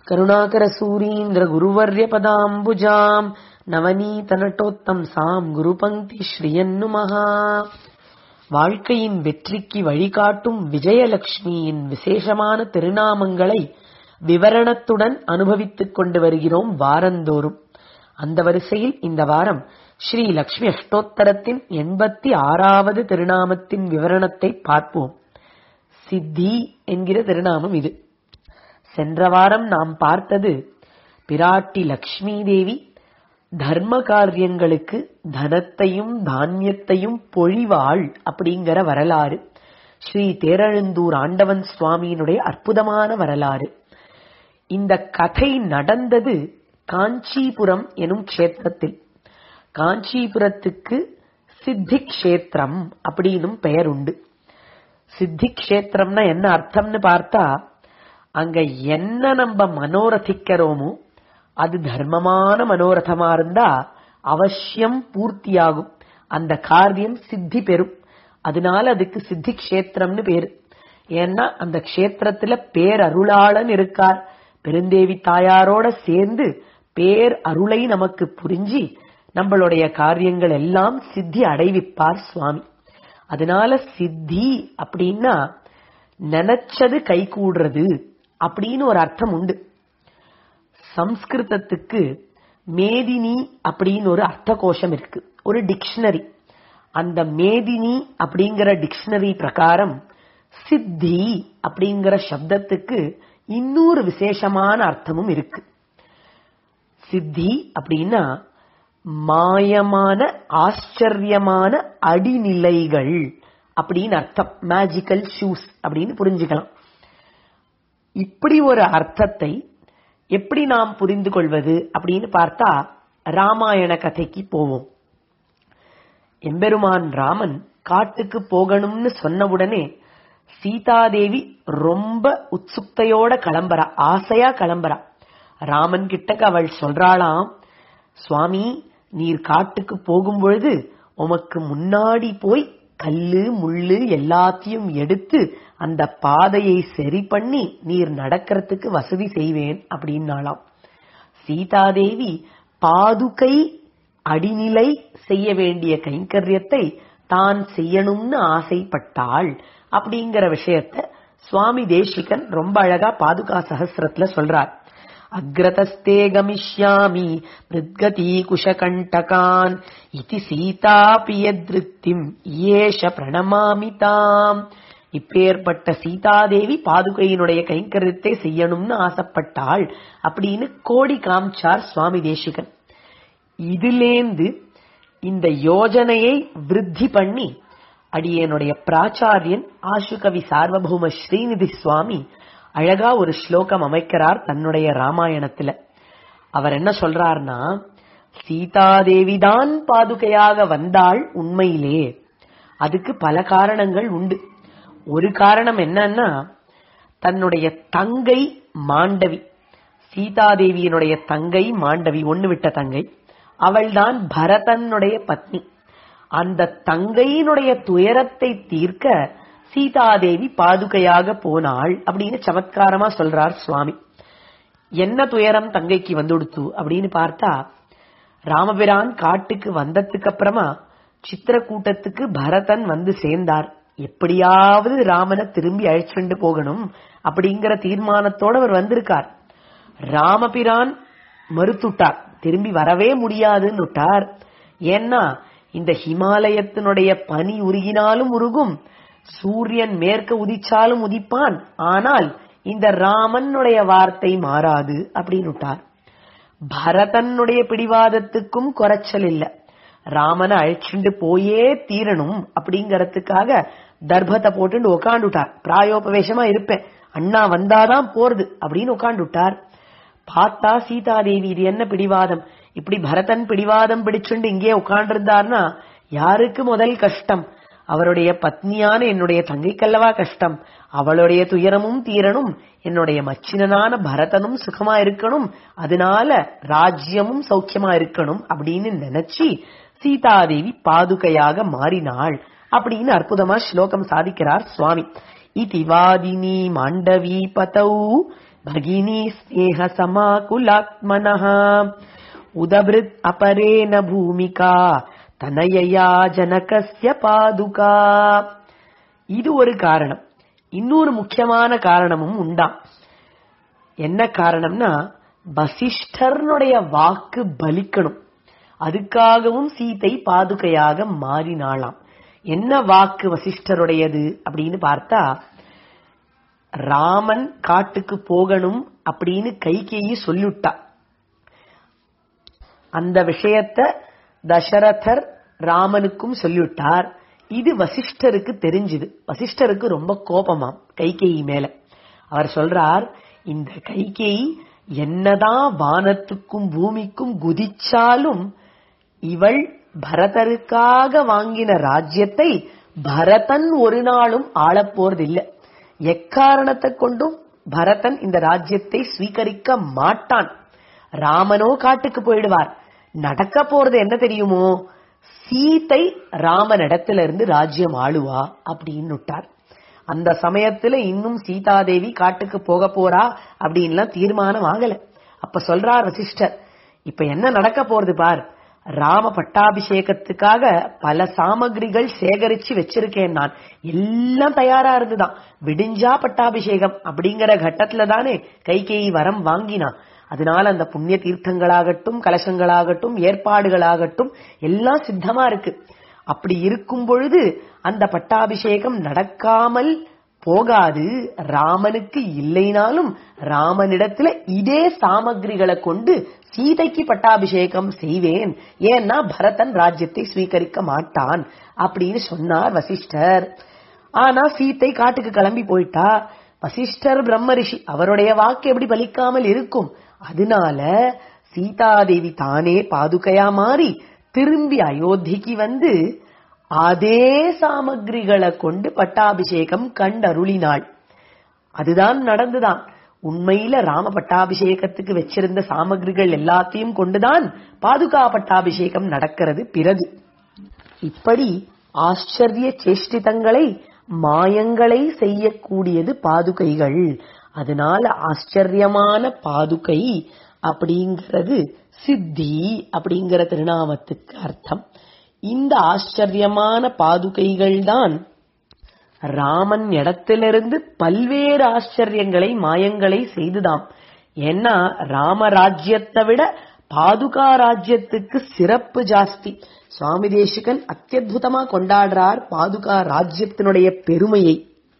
करुणाकरसूरीन्द्रगुरुवर्यपदाम्बुजाम् நவநீதநட்டோத்தம்சாம் குருபங்கி ஸ்ரீயன்னுமஹா வாழ்க்கையின் வெற்றிக்கு வழிகாட்டும் விஜயலட்சுமியின் விசேஷமான திருநாமங்களை விவரணத்துடன் அனுபவித்துக் கொண்டு வருகிறோம் வாரந்தோறும் அந்த வரிசையில் இந்த வாரம் ஸ்ரீ லக்ஷ்மி அஷ்டோத்தரத்தின் எண்பத்தி ஆறாவது திருநாமத்தின் விவரணத்தை பார்ப்போம் சித்தி என்கிற திருநாமம் இது சென்ற வாரம் நாம் பார்த்தது பிராட்டி லக்ஷ்மி தேவி தர்ம காரியங்களுக்கு தனத்தையும் தானியத்தையும் பொழிவாள் அப்படிங்கிற வரலாறு ஸ்ரீ தேரழுந்தூர் ஆண்டவன் சுவாமியினுடைய அற்புதமான வரலாறு இந்த கதை நடந்தது காஞ்சிபுரம் எனும் க்ஷேத்திரத்தில் காஞ்சிபுரத்துக்கு சித்தி க்ஷேத்திரம் அப்படின்னும் பெயர் உண்டு சித்தி க்ஷேத்திரம்னா என்ன அர்த்தம்னு பார்த்தா அங்க என்ன நம்ம மனோரதிக்கிறோமோ அது தர்மமான மனோரதமா இருந்தா அவசியம் பூர்த்தியாகும் அந்த காரியம் சித்தி பெறும் அதனால அதுக்கு சித்தி க்ஷேத்திரம்னு பேரு ஏன்னா அந்த க்ஷேத்திரத்துல பேரருளாளன் இருக்கார் பெருந்தேவி தாயாரோட சேர்ந்து பேர் அருளை நமக்கு புரிஞ்சு நம்மளுடைய காரியங்கள் எல்லாம் சித்தி அடைவிப்பார் சுவாமி அதனால சித்தி அப்படின்னா நினைச்சது கைகூடுறது அப்படின்னு ஒரு அர்த்தம் உண்டு சம்ஸ்கிருதத்துக்கு மேதினி அப்படின்னு ஒரு அர்த்த கோஷம் இருக்கு ஒரு டிக்ஷனரி அந்த மேதினி அப்படிங்கிற டிக்ஷனரி பிரகாரம் சித்தி அப்படிங்கிற சப்தத்துக்கு இன்னொரு விசேஷமான அர்த்தமும் இருக்கு சித்தி அப்படின்னா மாயமான ஆச்சரியமான அடிநிலைகள் அப்படின்னு அர்த்தம் மேஜிக்கல் ஷூஸ் அப்படின்னு புரிஞ்சுக்கலாம் இப்படி ஒரு அர்த்தத்தை எப்படி நாம் புரிந்து கொள்வது அப்படின்னு பார்த்தா ராமாயண கதைக்கு போவோம் எம்பெருமான் ராமன் காட்டுக்கு போகணும்னு சொன்ன உடனே சீதாதேவி ரொம்ப உத்சுக்தையோட கிளம்புறா ஆசையா கிளம்புறா ராமன் கிட்டக்க அவள் சொல்றாளாம் சுவாமி நீர் காட்டுக்கு போகும் பொழுது உமக்கு முன்னாடி போய் கல்லு முள்ளு எல்லாத்தையும் எடுத்து அந்த பாதையை சரி பண்ணி நீர் நடக்கிறதுக்கு வசதி செய்வேன் அப்படின்னாலாம் சீதாதேவி பாதுகை அடிநிலை செய்ய வேண்டிய கைங்கரியத்தை தான் செய்யணும்னு ஆசைப்பட்டாள் அப்படிங்கிற விஷயத்த சுவாமி தேசிகன் ரொம்ப அழகா பாதுகா சகசிரத்துல சொல்றார் அக்ரதஸ்தே கமிஷ்யாமி மிருத்கதி குஷகண்டகான் இதி சீதாபி யத்ருத்திம் ஏஷ பிரணமாமி தாம் இப்பேற்பட்ட சீதாதேவி பாதுகையினுடைய கைங்கரியத்தை செய்யணும்னு ஆசைப்பட்டாள் அப்படின்னு கோடி காமிச்சார் சுவாமி தேசிகன் இதிலேந்து இந்த யோஜனையை விருத்தி பண்ணி அடியனுடைய பிராச்சாரியன் ஆசுகவி சார்வபௌம ஸ்ரீநிதி சுவாமி அழகா ஒரு ஸ்லோகம் அமைக்கிறார் தன்னுடைய ராமாயணத்துல அவர் என்ன சொல்றார்னா சீதாதேவிதான் பாதுகையாக வந்தாள் உண்மையிலே அதுக்கு பல காரணங்கள் உண்டு ஒரு காரணம் என்னன்னா தன்னுடைய தங்கை மாண்டவி சீதாதேவியினுடைய தங்கை மாண்டவி ஒண்ணு விட்ட தங்கை அவள்தான் பரதனுடைய பத்னி அந்த தங்கையினுடைய துயரத்தை தீர்க்க சீதாதேவி பாதுகையாக போனாள் அப்படின்னு சமத்காரமா சொல்றார் சுவாமி என்ன துயரம் தங்கைக்கு வந்துடுத்து அப்படின்னு பார்த்தா ராமபிரான் காட்டுக்கு வந்ததுக்கு அப்புறமா சித்திரக்கூட்டத்துக்கு பரதன் வந்து சேர்ந்தார் எப்படியாவது ராமனை திரும்பி அழைச்சிட்டு போகணும் அப்படிங்கிற தீர்மானத்தோட அவர் வந்திருக்கார் ராமபிரான் மறுத்துட்டார் திரும்பி வரவே முடியாதுன்னு விட்டார் ஏன்னா இந்த ஹிமாலயத்தினுடைய பனி உருகினாலும் உருகும் சூரியன் மேற்க உதிச்சாலும் உதிப்பான் ஆனால் இந்த ராமனுடைய வார்த்தை மாறாது அப்படின்னு விட்டார் பரதனுடைய பிடிவாதத்துக்கும் குறைச்சல் இல்ல ராமனை அழைச்சிட்டு போயே தீரணும் அப்படிங்கறதுக்காக தர்பத்தை போட்டு உக்காண்டுட்டார் பிராயோபவேசமா இருப்பேன் அண்ணா வந்தாதான் போறது அப்படின்னு உட்காந்துட்டார் பார்த்தா சீதாதேவி இது என்ன பிடிவாதம் இப்படி பரதன் பிடிவாதம் பிடிச்சுண்டு இங்கே உட்காண்டிருந்தார்னா யாருக்கு முதல் கஷ்டம் அவருடைய பத்னியான என்னுடைய தங்கைக்கல்லவா கஷ்டம் அவளுடைய துயரமும் தீரணும் என்னுடைய மச்சினனான பரதனும் சுகமா இருக்கணும் அதனால ராஜ்யமும் சௌக்கியமா இருக்கணும் அப்படின்னு நினைச்சு சீதாதேவி பாதுகையாக மாறினாள் அப்படின்னு அற்புதமா ஸ்லோகம் சாதிக்கிறார் சுவாமி இதிவாதினி மாண்டவி பதௌ भगिनी स्नेह समाकुलात्मनः उदभृत् अपरेण भूमिका தனயயா ஜனகஸ்ய பாதுகா இது ஒரு காரணம் இன்னொரு முக்கியமான காரணமும் உண்டாம் என்ன காரணம்னா வசிஷ்டர்னுடைய வாக்கு பலிக்கணும் அதுக்காகவும் சீதை பாதுகையாக மாறினாளாம் என்ன வாக்கு வசிஷ்டருடையது அப்படின்னு பார்த்தா ராமன் காட்டுக்கு போகணும் அப்படின்னு கைகேயி சொல்லிவிட்டா அந்த விஷயத்த தசரதர் ராமனுக்கும் சொல்லிவிட்டார் இது வசிஷ்டருக்கு தெரிஞ்சுது வசிஷ்டருக்கு ரொம்ப கோபமாம் கைகேயி மேல அவர் சொல்றார் இந்த கைகேயி என்னதான் வானத்துக்கும் பூமிக்கும் குதிச்சாலும் இவள் பரதருக்காக வாங்கின ராஜ்யத்தை பரதன் ஒரு நாளும் ஆளப்போறதில்லை எக்காரணத்தை கொண்டும் பரதன் இந்த ராஜ்யத்தை ஸ்வீகரிக்க மாட்டான் ராமனோ காட்டுக்கு போயிடுவார் நடக்க போறது என்ன தெரியுமோ சீதை ராமனிடத்துல இருந்து ராஜ்யம் ஆளுவா அப்படின்னு விட்டார் அந்த சமயத்துல இன்னும் சீதாதேவி காட்டுக்கு போக போறா அப்படின்லாம் தீர்மானம் ஆகல அப்ப சொல்றார் வசிஷ்டர் இப்ப என்ன நடக்க போறது பார் ராம பட்டாபிஷேகத்துக்காக பல சாமகிரிகள் சேகரிச்சு வச்சிருக்கேன் நான் எல்லாம் தயாரா இருந்துதான் விடிஞ்சா பட்டாபிஷேகம் அப்படிங்கிற கட்டத்துல தானே கைகேயி வரம் வாங்கினான் அதனால அந்த புண்ணிய தீர்த்தங்களாகட்டும் கலசங்களாகட்டும் ஏற்பாடுகளாகட்டும் எல்லாம் சித்தமா இருக்கு அப்படி இருக்கும் பொழுது அந்த பட்டாபிஷேகம் நடக்காமல் போகாது ராமனுக்கு இல்லைனாலும் ராமனிடத்துல இதே சாமகிரிகளை கொண்டு சீதைக்கு பட்டாபிஷேகம் செய்வேன் ஏன்னா பரதன் ராஜ்யத்தை ஸ்வீகரிக்க மாட்டான் அப்படின்னு சொன்னார் வசிஷ்டர் ஆனா சீத்தை காட்டுக்கு கிளம்பி போயிட்டா வசிஷ்டர் பிரம்ம ரிஷி அவருடைய வாக்கு எப்படி பலிக்காமல் இருக்கும் அதனால சீதாதேவி தானே பாதுகையா மாறி திரும்பி அயோத்திக்கு வந்து அதே சாமகிரிகளை கொண்டு பட்டாபிஷேகம் கண்டருளினாள் அதுதான் நடந்துதான் உண்மையில ராம பட்டாபிஷேகத்துக்கு வச்சிருந்த சாமகிரிகள் எல்லாத்தையும் கொண்டுதான் பாதுகா பட்டாபிஷேகம் நடக்கிறது பிறகு இப்படி ஆச்சரிய சேஷ்டிதங்களை மாயங்களை செய்யக்கூடியது பாதுகைகள் அதனால ஆச்சரியமான பாதுகை அப்படிங்கிறது சித்தி அப்படிங்கிற திருநாமத்துக்கு அர்த்தம் இந்த ஆச்சரியமான பாதுகைகள் தான் ராமன் இடத்திலிருந்து பல்வேறு ஆச்சரியங்களை மாயங்களை செய்துதாம் ஏன்னா ராமராஜ்யத்தை விட பாதுகா ராஜ்யத்துக்கு சிறப்பு ஜாஸ்தி சுவாமி தேசிகன் அத்தியுதமா கொண்டாடுறார் பாதுகா ராஜ்யத்தினுடைய பெருமையை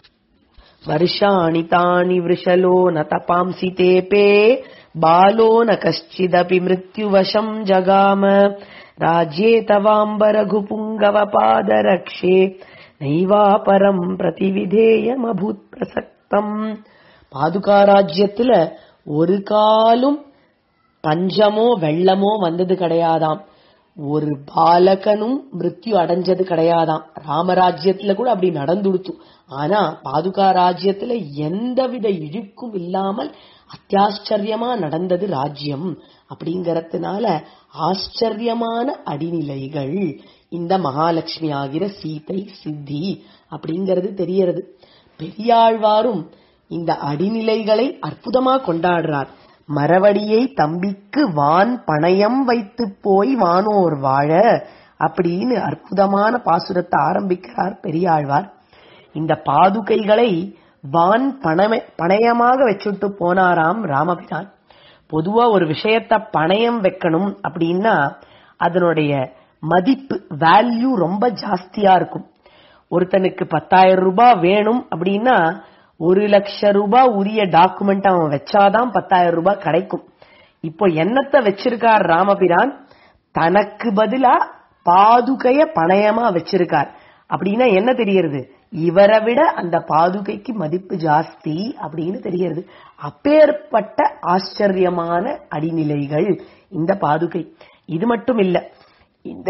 வருஷாணி தானி விருஷலோ ந தபாம்சி தேபே பாலோ ந கஷ்டிதபி மிருத்யுவசம் ஜகாம ராஜ்யே தவாம்பரகு புங்கவ பாதரக்ஷே நைவா பரம் பிரதிவிதேயமபூத் பிரசக்தம் பாதுகா ராஜ்யத்துல ஒரு காலும் பஞ்சமோ வெள்ளமோ வந்தது கிடையாதாம் ஒரு பாலகனும் மிருத்யு அடைஞ்சது கிடையாதாம் ராமராஜ்யத்துல கூட அப்படி நடந்துடுத்து ஆனா பாதுகா ராஜ்யத்துல எந்தவித இழுக்கும் இல்லாமல் அத்தியாச்சரியமா நடந்தது ராஜ்யம் அப்படிங்கறதுனால ஆச்சரியமான அடிநிலைகள் இந்த மகாலட்சுமி ஆகிற சீதை சித்தி அப்படிங்கறது தெரியறது பெரியாழ்வாரும் இந்த அடிநிலைகளை அற்புதமா கொண்டாடுறார் மரவடியை தம்பிக்கு வான் பணயம் வைத்து போய் வானோர் வாழ அப்படின்னு அற்புதமான பாசுரத்தை ஆரம்பிக்கிறார் பெரியாழ்வார் இந்த பாதுகைகளை வான் பணம பணயமாக வச்சுட்டு போனாராம் ராமபிரான் பொதுவா ஒரு விஷயத்த பணயம் வைக்கணும் அப்படின்னா அதனுடைய மதிப்பு வேல்யூ ரொம்ப ஜாஸ்தியா இருக்கும் ஒருத்தனுக்கு பத்தாயிரம் ரூபாய் வேணும் அப்படின்னா ஒரு லட்ச ரூபாய் உரிய டாக்குமெண்ட் அவன் வச்சாதான் பத்தாயிரம் ரூபாய் கிடைக்கும் இப்போ என்னத்தை வச்சிருக்கார் ராமபிரான் தனக்கு பதிலா பாதுகைய பணயமா வச்சிருக்கார் அப்படின்னா என்ன தெரியறது இவரை விட அந்த பாதுகைக்கு மதிப்பு ஜாஸ்தி அப்படின்னு தெரியறது அப்பேற்பட்ட ஆச்சரியமான அடிநிலைகள் இந்த பாதுகை இது மட்டும் இல்ல இந்த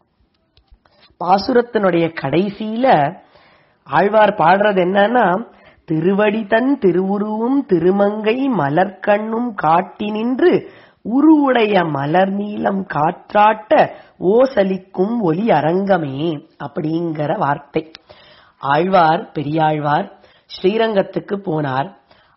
பாசுரத்தினுடைய கடைசியில ஆழ்வார் பாடுறது என்னன்னா திருவடி தன் திருவுருவும் திருமங்கை மலர்கண்ணும் காட்டி நின்று உருவுடைய மலர் நீளம் காற்றாட்ட ஓசலிக்கும் ஒலி அரங்கமே அப்படிங்கிற வார்த்தை ஆழ்வார் பெரியாழ்வார் ஸ்ரீரங்கத்துக்கு போனார்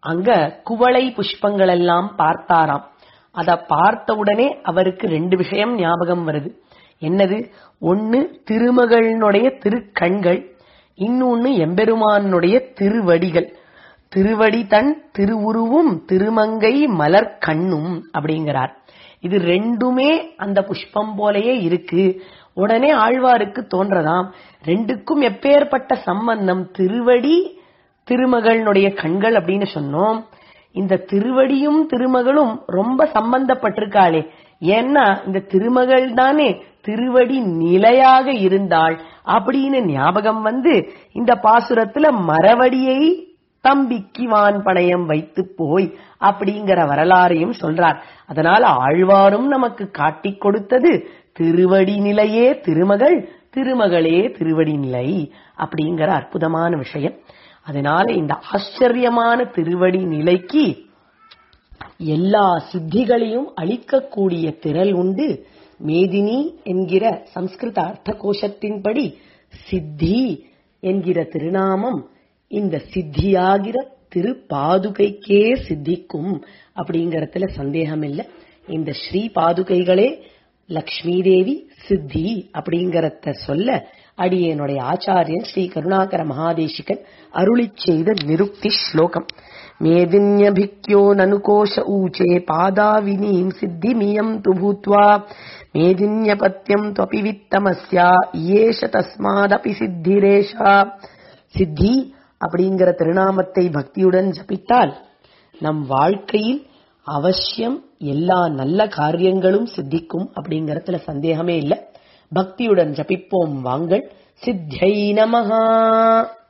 அங்க குவளை புஷ்பங்கள் எல்லாம் பார்த்தாராம் அத பார்த்த உடனே அவருக்கு ரெண்டு விஷயம் ஞாபகம் வருது என்னது ஒன்னு திருமகளினுடைய திருக்கண்கள் இன்னொன்னு எம்பெருமானுடைய திருவடிகள் திருவடி தன் திருவுருவும் திருமங்கை மலர் கண்ணும் அப்படிங்கிறார் இது ரெண்டுமே அந்த புஷ்பம் போலயே இருக்கு உடனே ஆழ்வாருக்கு தோன்றதாம் ரெண்டுக்கும் எப்பேற்பட்ட சம்பந்தம் திருவடி திருமகளினுடைய கண்கள் அப்படின்னு சொன்னோம் இந்த திருவடியும் திருமகளும் ரொம்ப சம்பந்தப்பட்டிருக்காளே ஏன்னா இந்த திருமகள் தானே திருவடி நிலையாக இருந்தாள் அப்படின்னு ஞாபகம் வந்து இந்த பாசுரத்துல மரவடியை தம்பிக்கு வான் பணையம் வைத்து போய் அப்படிங்கிற வரலாறையும் சொல்றார் அதனால ஆழ்வாரும் நமக்கு காட்டிக் கொடுத்தது திருவடி நிலையே திருமகள் திருமகளே திருவடி நிலை அப்படிங்கிற அற்புதமான விஷயம் அதனால இந்த ஆச்சரியமான திருவடி நிலைக்கு எல்லா சித்திகளையும் அளிக்கக்கூடிய திரள் உண்டு மேதினி என்கிற சம்ஸ்கிருத அர்த்த கோஷத்தின்படி சித்தி என்கிற திருநாமம் இந்த சித்தியாகிற திரு பாதுகைக்கே சித்திக்கும் அப்படிங்கறதுல சந்தேகம் இல்லை இந்த ஸ்ரீ பாதுகைகளே லக்ஷ்மி தேவி சித்தி அப்படிங்கறத சொல்ல அடியனுடைய ஆச்சாரியன் ஸ்ரீ கருணாகர மகாதேசிகன் அருளி செய்த நிருக்தி ஸ்லோகம் மேதின்யபிக்யோ நனுகோஷ ஊச்சே பாதாவினீம் சித்திமியம் து பூத்வா மேதின்யபத்யம் त्वपि வித்தமஸ்யா ஏஷ தஸ்மாதபி சித்திரேஷா சித்தி அப்படிங்கிற திருநாமத்தை பக்தியுடன் ஜபித்தால் நம் வாழ்க்கையில் அவசியம் எல்லா நல்ல காரியங்களும் சித்திக்கும் அப்படிங்கறதுல சந்தேகமே இல்லை பக்தியுடன் ஜபிப்போம் வாங்கள் சித்தியை நமஹா